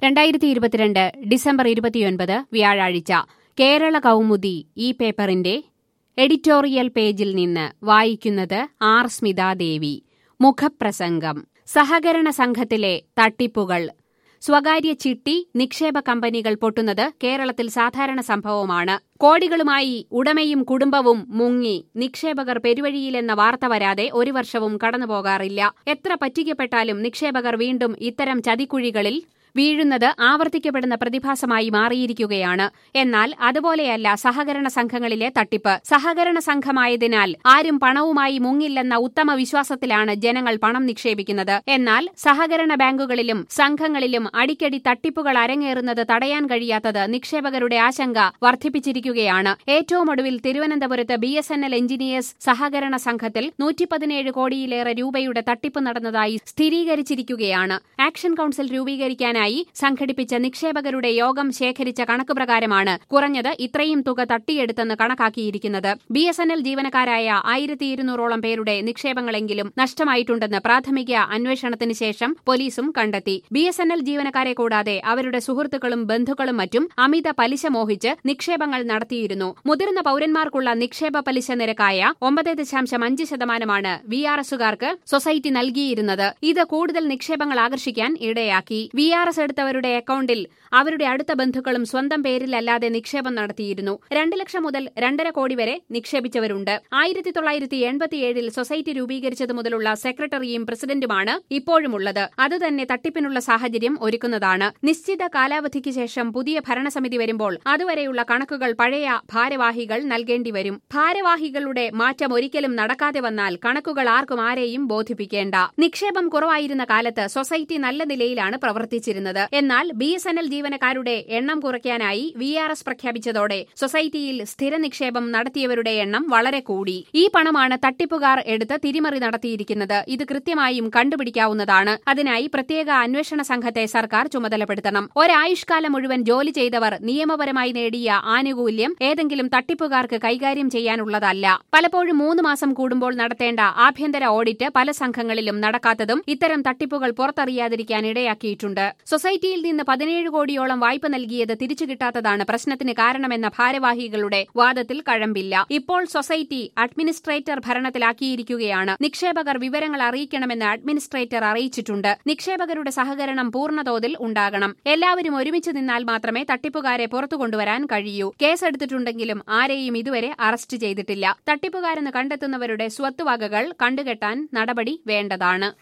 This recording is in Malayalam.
രണ്ടായിരത്തി ഇരുപത്തിരണ്ട് ഡിസംബർ ഇരുപത്തിയൊൻപത് വ്യാഴാഴ്ച കേരള കൗമുദി ഈ പേപ്പറിന്റെ എഡിറ്റോറിയൽ പേജിൽ നിന്ന് വായിക്കുന്നത് ആർ സ്മിതാദേവി മുഖപ്രസംഗം സഹകരണ സംഘത്തിലെ തട്ടിപ്പുകൾ സ്വകാര്യ ചിട്ടി നിക്ഷേപ കമ്പനികൾ പൊട്ടുന്നത് കേരളത്തിൽ സാധാരണ സംഭവമാണ് കോടികളുമായി ഉടമയും കുടുംബവും മുങ്ങി നിക്ഷേപകർ പെരുവഴിയിലെന്ന വാർത്ത വരാതെ ഒരു വർഷവും കടന്നുപോകാറില്ല എത്ര പറ്റിക്കപ്പെട്ടാലും നിക്ഷേപകർ വീണ്ടും ഇത്തരം ചതിക്കുഴികളിൽ വീഴുന്നത് ആവർത്തിക്കപ്പെടുന്ന പ്രതിഭാസമായി മാറിയിരിക്കുകയാണ് എന്നാൽ അതുപോലെയല്ല സഹകരണ സംഘങ്ങളിലെ തട്ടിപ്പ് സഹകരണ സംഘമായതിനാൽ ആരും പണവുമായി മുങ്ങില്ലെന്ന ഉത്തമ വിശ്വാസത്തിലാണ് ജനങ്ങൾ പണം നിക്ഷേപിക്കുന്നത് എന്നാൽ സഹകരണ ബാങ്കുകളിലും സംഘങ്ങളിലും അടിക്കടി തട്ടിപ്പുകൾ അരങ്ങേറുന്നത് തടയാൻ കഴിയാത്തത് നിക്ഷേപകരുടെ ആശങ്ക വർദ്ധിപ്പിച്ചിരിക്കുകയാണ് ഏറ്റവും ഒടുവിൽ തിരുവനന്തപുരത്ത് B S N L engineers സഹകരണ സംഘത്തിൽ നൂറ്റി പതിനേഴ് കോടിയിലേറെ രൂപയുടെ തട്ടിപ്പ് നടന്നതായി സ്ഥിരീകരിച്ചിരിക്കുകയാണ് ആക്ഷൻ കൌൺസിൽ രൂപീകരിക്കാനായി ായി സംഘടിപ്പിച്ച നിക്ഷേപകരുടെ യോഗം ശേഖരിച്ച കണക്ക് പ്രകാരമാണ് കുറഞ്ഞത് ഇത്രയും തുക തട്ടിയെടുത്തെന്ന് കണക്കാക്കിയിരിക്കുന്നത് ബി എസ് എൻ എൽ ജീവനക്കാരായ ആയിരത്തി ഇരുന്നൂറോളം പേരുടെ നിക്ഷേപങ്ങളെങ്കിലും നഷ്ടമായിട്ടുണ്ടെന്ന് പ്രാഥമിക അന്വേഷണത്തിന് ശേഷം പോലീസും കണ്ടെത്തി ബി എസ് എൻ എൽ ജീവനക്കാരെ കൂടാതെ അവരുടെ സുഹൃത്തുക്കളും ബന്ധുക്കളും മറ്റും അമിത പലിശ മോഹിച്ച് നിക്ഷേപങ്ങൾ നടത്തിയിരുന്നു മുതിർന്ന പൌരന്മാർക്കുള്ള നിക്ഷേപ പലിശ നിരക്കായ ഒമ്പത് ദശാംശം അഞ്ച് ശതമാനമാണ് വി ആർ എസുകാർക്ക് സൊസൈറ്റി നൽകിയിരുന്നത് ഇത് കൂടുതൽ നിക്ഷേപങ്ങൾ ആകർഷിക്കാൻ ഇടയാക്കി വി ആർ എസ് എടുത്തവരുടെ അക്കൌണ്ടിൽ അവരുടെ അടുത്ത ബന്ധുക്കളും സ്വന്തം പേരിലല്ലാതെ നിക്ഷേപം നടത്തിയിരുന്നു രണ്ട് ലക്ഷം മുതൽ രണ്ടര കോടി വരെ നിക്ഷേപിച്ചവരുണ്ട് ആയിരത്തി തൊള്ളായിരത്തി എൺപത്തിയേഴിൽ സൊസൈറ്റി രൂപീകരിച്ചത് മുതലുള്ള സെക്രട്ടറിയും പ്രസിഡന്റുമാണ് ഇപ്പോഴുമുള്ളത് അതുതന്നെ തട്ടിപ്പിനുള്ള സാഹചര്യം ഒരുക്കുന്നതാണ് നിശ്ചിത കാലാവധിക്ക് ശേഷം പുതിയ ഭരണസമിതി വരുമ്പോൾ അതുവരെയുള്ള കണക്കുകൾ പഴയ ഭാരവാഹികൾ നൽകേണ്ടി വരും ഭാരവാഹികളുടെ മാറ്റം ഒരിക്കലും നടക്കാതെ വന്നാൽ കണക്കുകൾ ആർക്കും ആരെയും ബോധിപ്പിക്കേണ്ട നിക്ഷേപം കുറവായിരുന്ന കാലത്ത് സൊസൈറ്റി നല്ല നിലയിലാണ് പ്രവർത്തിച്ചിരുന്നത് എന്നാൽ ബി എസ് എൻ എൽ ജീവനക്കാരുടെ എണ്ണം കുറയ്ക്കാനായി വി ആർ എസ് പ്രഖ്യാപിച്ചതോടെ സൊസൈറ്റിയിൽ സ്ഥിര നിക്ഷേപം നടത്തിയവരുടെ എണ്ണം വളരെ കൂടി ഈ പണമാണ് തട്ടിപ്പുകാർ എടുത്ത് തിരിമറി നടത്തിയിരിക്കുന്നത് ഇത് കൃത്യമായും കണ്ടുപിടിക്കാവുന്നതാണ് അതിനായി പ്രത്യേക അന്വേഷണ സംഘത്തെ സർക്കാർ ചുമതലപ്പെടുത്തണം ഒരായുഷ്കാലം മുഴുവൻ ജോലി ചെയ്തവർ നിയമപരമായി നേടിയ ആനുകൂല്യം ഏതെങ്കിലും തട്ടിപ്പുകാർക്ക് കൈകാര്യം ചെയ്യാനുള്ളതല്ല പലപ്പോഴും മൂന്ന് മാസം കൂടുമ്പോൾ നടത്തേണ്ട ആഭ്യന്തര ഓഡിറ്റ് പല സംഘങ്ങളിലും നടക്കാത്തതും ഇത്തരം തട്ടിപ്പുകൾ പുറത്തറിയാതിരിക്കാൻ ഇടയാക്കിയിട്ടുണ്ട് സൊസൈറ്റിയിൽ നിന്ന് പതിനേഴ് കോടിയോളം വായ്പ നൽകിയത് തിരിച്ചു കിട്ടാത്തതാണ് പ്രശ്നത്തിന് കാരണമെന്ന ഭാരവാഹികളുടെ വാദത്തിൽ കഴമ്പില്ല ഇപ്പോൾ സൊസൈറ്റി അഡ്മിനിസ്ട്രേറ്റർ ഭരണത്തിലാക്കിയിരിക്കുകയാണ് നിക്ഷേപകർ വിവരങ്ങൾ അറിയിക്കണമെന്ന് അഡ്മിനിസ്ട്രേറ്റർ അറിയിച്ചിട്ടുണ്ട് നിക്ഷേപകരുടെ സഹകരണം പൂർണ്ണതോതിൽ ഉണ്ടാകണം എല്ലാവരും ഒരുമിച്ച് നിന്നാൽ മാത്രമേ തട്ടിപ്പുകാരെ പുറത്തു കൊണ്ടുവരാൻ കഴിയൂ കേസെടുത്തിട്ടുണ്ടെങ്കിലും ആരെയും ഇതുവരെ അറസ്റ്റ് ചെയ്തിട്ടില്ല തട്ടിപ്പുകാരെന്ന് കണ്ടെത്തുന്നവരുടെ സ്വത്തുവകകൾ കണ്ടുകെട്ടാൻ നടപടി വേണ്ടതാണ്